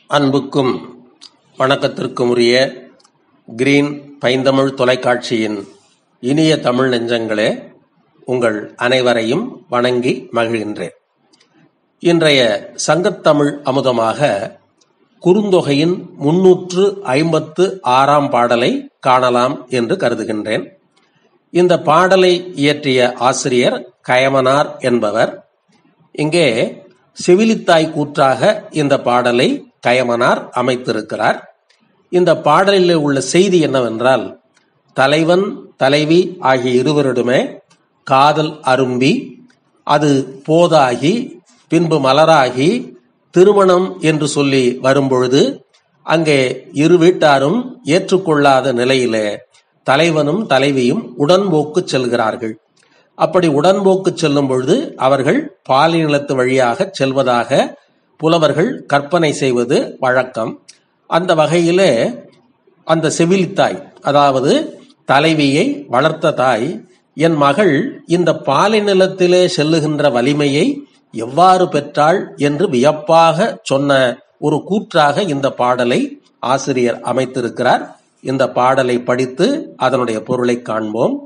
அன்புக்கும் வணக்கத்திற்கும் உரிய கிரீன் பைந்தமிழ் தொலைக்காட்சியின் இனிய தமிழ் நெஞ்சங்களே உங்கள் அனைவரையும் வணங்கி மகிழ்கின்றேன் இன்றைய சங்கத்தமிழ் அமுதமாக குறுந்தொகையின் முன்னூற்று ஐம்பத்து ஆறாம் பாடலை காணலாம் என்று கருதுகின்றேன் இந்த பாடலை இயற்றிய ஆசிரியர் கயமனார் என்பவர் இங்கே செவிலித்தாய் கூற்றாக இந்த பாடலை கயமனார் அமைத்திருக்கிறார் இந்த பாடலில் உள்ள செய்தி என்னவென்றால் தலைவன் தலைவி ஆகிய இருவரிடமே காதல் அரும்பி அது போதாகி பின்பு மலராகி திருமணம் என்று சொல்லி வரும்பொழுது அங்கே இரு வீட்டாரும் ஏற்றுக்கொள்ளாத நிலையிலே தலைவனும் தலைவியும் உடன்போக்கு செல்கிறார்கள் அப்படி உடன்போக்கு செல்லும் பொழுது அவர்கள் பாலினத்து வழியாக செல்வதாக புலவர்கள் கற்பனை செய்வது வழக்கம் அந்த வகையிலே அந்த செவிலித்தாய் அதாவது தலைவியை வளர்த்த தாய் என் மகள் இந்த பாலிநிலத்திலே செல்லுகின்ற வலிமையை எவ்வாறு பெற்றாள் என்று வியப்பாக சொன்ன ஒரு கூற்றாக இந்த பாடலை ஆசிரியர் அமைத்திருக்கிறார் இந்த பாடலை படித்து அதனுடைய பொருளை காண்போம்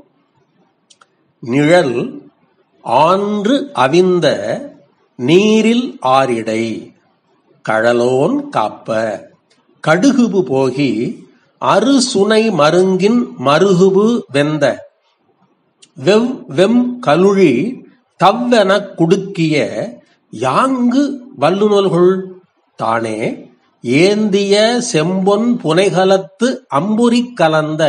நிழல் ஆன்று அவிந்த நீரில் ஆரிடை கழலோன் காப்ப கடுகுபு போகி அறு சுனை மருங்கின் மருகுபு வெந்த வெவ் வெம் கலுழி தவ்வெனக் குடுக்கிய யாங்கு வல்லுநல்கள் தானே ஏந்திய செம்பொன் புனைகலத்து அம்புரி கலந்த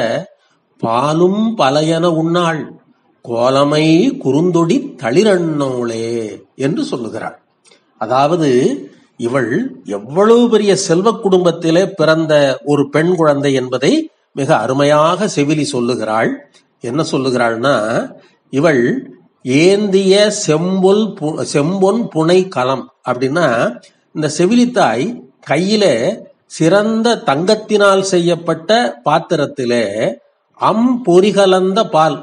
பாலும் பலையன உண்ணாள் கோலமை குறுந்தொடி தளிரண்ணோளே என்று சொல்லுகிறாள் அதாவது இவள் எவ்வளவு பெரிய செல்வ குடும்பத்திலே பிறந்த ஒரு பெண் குழந்தை என்பதை மிக அருமையாக செவிலி சொல்லுகிறாள் என்ன சொல்லுகிறாள்னா இவள் ஏந்திய செம்பொல் செம்பொன் புனை களம் அப்படின்னா இந்த செவிலித்தாய் கையில சிறந்த தங்கத்தினால் செய்யப்பட்ட பாத்திரத்திலே அம் பொறி கலந்த பால்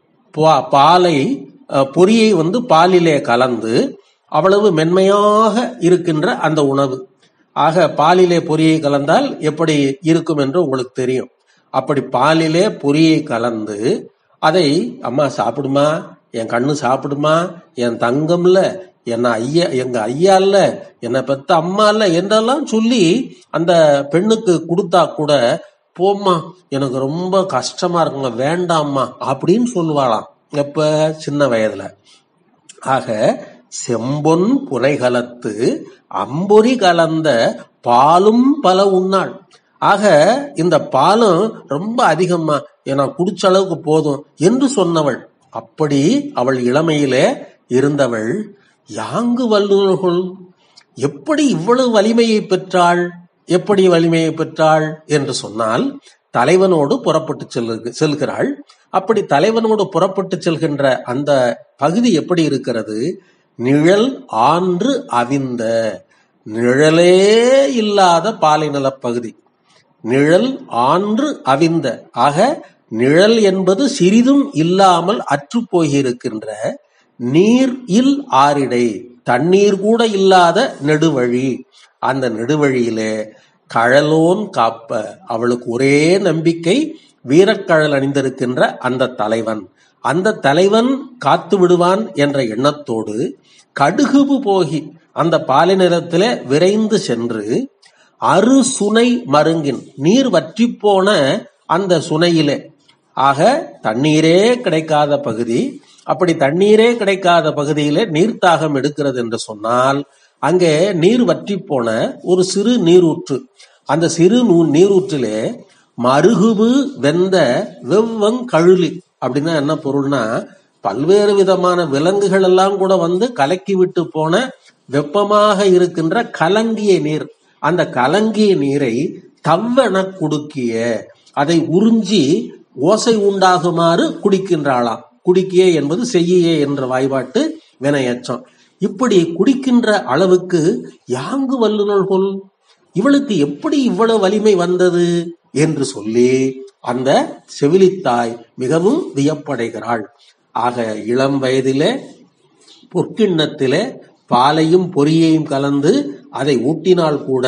பாலை பொரியை வந்து பாலிலே கலந்து அவ்வளவு மென்மையாக இருக்கின்ற அந்த உணவு ஆக பாலிலே பொரியை கலந்தால் எப்படி இருக்கும் என்று உங்களுக்கு தெரியும் அப்படி பாலிலே பொரியை கலந்து அதை அம்மா சாப்பிடுமா என் கண்ணு சாப்பிடுமா என் தங்கம்ல என்ன ஐயா எங்க ஐயா இல்ல என்னை பெத்த அம்மா இல்ல என்றெல்லாம் சொல்லி அந்த பெண்ணுக்கு கொடுத்தா கூட போம்மா எனக்கு ரொம்ப கஷ்டமா இருக்குங்க வேண்டாம்மா அப்படின்னு சொல்லுவாளாம் எப்ப சின்ன வயதுல ஆக செம்பொன் புனைகலத்து அம்பொரி கலந்த பாலும் பல உண்ணாள் ஆக இந்த பாலும் ரொம்ப அதிகமா என குடிச்ச அளவுக்கு போதும் என்று சொன்னவள் அப்படி அவள் இளமையிலே இருந்தவள் யாங்கு வல்லுநர்கள் எப்படி இவ்வளவு வலிமையை பெற்றாள் எப்படி வலிமையை பெற்றாள் என்று சொன்னால் தலைவனோடு புறப்பட்டு செல்லு செல்கிறாள் அப்படி தலைவனோடு புறப்பட்டு செல்கின்ற அந்த பகுதி எப்படி இருக்கிறது நிழல் ஆன்று அவிந்த நிழலே இல்லாத பாலைநில பகுதி நிழல் ஆன்று அவிந்த ஆக நிழல் என்பது சிறிதும் இல்லாமல் அற்று போயிருக்கின்ற நீர் இல் ஆரிடை தண்ணீர் கூட இல்லாத நெடுவழி அந்த நெடுவழியிலே கழலோன் காப்ப அவளுக்கு ஒரே நம்பிக்கை வீரக்கழல் அணிந்திருக்கின்ற அந்த தலைவன் அந்த தலைவன் காத்து விடுவான் என்ற எண்ணத்தோடு கடுகுபு போகி அந்த பாலிநிலத்திலே விரைந்து சென்று அறு சுனை மருங்கின் நீர் வற்றி போன அந்த சுனையிலே ஆக தண்ணீரே கிடைக்காத பகுதி அப்படி தண்ணீரே கிடைக்காத பகுதியிலே நீர்த்தாகம் எடுக்கிறது என்று சொன்னால் அங்கே நீர் வற்றி போன ஒரு சிறு நீரூற்று அந்த சிறு நீரூற்றிலே மருகுபு வெந்த வெவ்வங் கழுலி அப்படின்னா என்ன பொருள்னா பல்வேறு விதமான விலங்குகள் எல்லாம் கூட வந்து கலக்கி விட்டு போன வெப்பமாக இருக்கின்ற கலங்கிய நீர் அந்த கலங்கிய நீரை தவ்வென குடுக்கிய அதை உறிஞ்சி ஓசை உண்டாகுமாறு குடிக்கின்றாளாம் குடிக்கிய என்பது செய்யே என்ற வாய்பாட்டு வினையச்சம் இப்படி குடிக்கின்ற அளவுக்கு யாங்கு வல்லுநர்கள் இவளுக்கு எப்படி இவ்வளவு வலிமை வந்தது என்று சொல்லி அந்த செவிலித்தாய் மிகவும் வியப்படைகிறாள் ஆக இளம் வயதிலே பொற்கிண்ணத்திலே பாலையும் பொரியையும் கலந்து அதை ஊட்டினால் கூட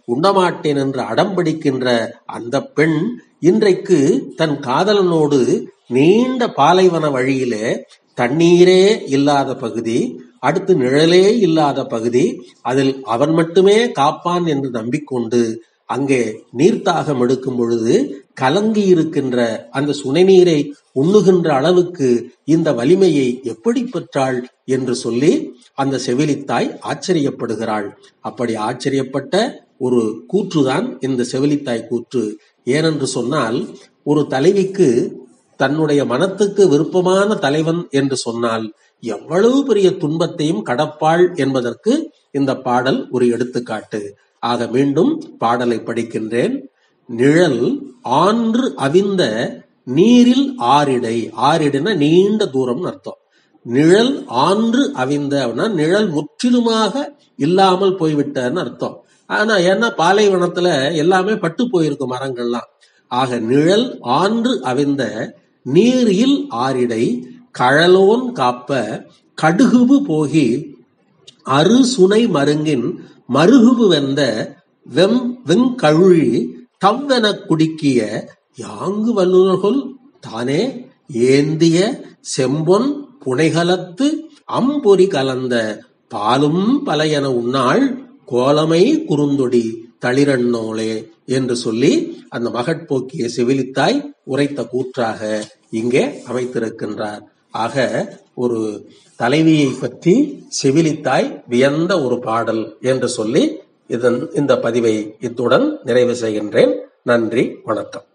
உண்ணமாட்டேன் என்று அடம்பிடிக்கின்ற அந்த பெண் இன்றைக்கு தன் காதலனோடு நீண்ட பாலைவன வழியிலே தண்ணீரே இல்லாத பகுதி அடுத்து நிழலே இல்லாத பகுதி அதில் அவன் மட்டுமே காப்பான் என்று நம்பிக்கொண்டு அங்கே நீர்த்தாகம் எடுக்கும் பொழுது கலங்கி இருக்கின்ற அந்த சுனைநீரை உண்ணுகின்ற அளவுக்கு இந்த வலிமையை எப்படி பெற்றாள் என்று சொல்லி அந்த செவிலித்தாய் ஆச்சரியப்படுகிறாள் அப்படி ஆச்சரியப்பட்ட ஒரு கூற்றுதான் இந்த செவிலித்தாய் கூற்று ஏனென்று சொன்னால் ஒரு தலைவிக்கு தன்னுடைய மனத்துக்கு விருப்பமான தலைவன் என்று சொன்னால் எவ்வளவு பெரிய துன்பத்தையும் கடப்பாள் என்பதற்கு இந்த பாடல் ஒரு எடுத்துக்காட்டு ஆக மீண்டும் பாடலை படிக்கின்றேன் நிழல் ஆன்று அவிந்த நீரில் ஆரிடை ஆரிடைனா நீண்ட தூரம் அர்த்தம் நிழல் ஆன்று அவிந்த அப்படின்னா நிழல் முற்றிலுமாக இல்லாமல் போய்விட்டன்னு அர்த்தம் ஆனா ஏன்னா பாலைவனத்துல எல்லாமே பட்டு போயிருக்கும் மரங்கள்லாம் ஆக நிழல் ஆன்று அவிந்த நீரில் ஆரிடை கழலோன் காப்ப கடுகுபு போகி அரு சுனை மருங்கின் மருகுபு வெந்த வெம் வெங்கழுழி தவ்வென குடிக்கிய யாங்கு வல்லுநர்கள் தானே ஏந்திய செம்பொன் புனைகலத்து அம்பொறி கலந்த பாலும் பலையென உன்னாள் கோலமை குறுந்தொடி தளிரண்ணோளே என்று சொல்லி அந்த மகட்போக்கிய செவிலித்தாய் உரைத்த கூற்றாக இங்கே அமைத்திருக்கின்றார் ஆக ஒரு தலைவியை பற்றி செவிலித்தாய் வியந்த ஒரு பாடல் என்று சொல்லி இதன் இந்த பதிவை இத்துடன் நிறைவு செய்கின்றேன் நன்றி வணக்கம்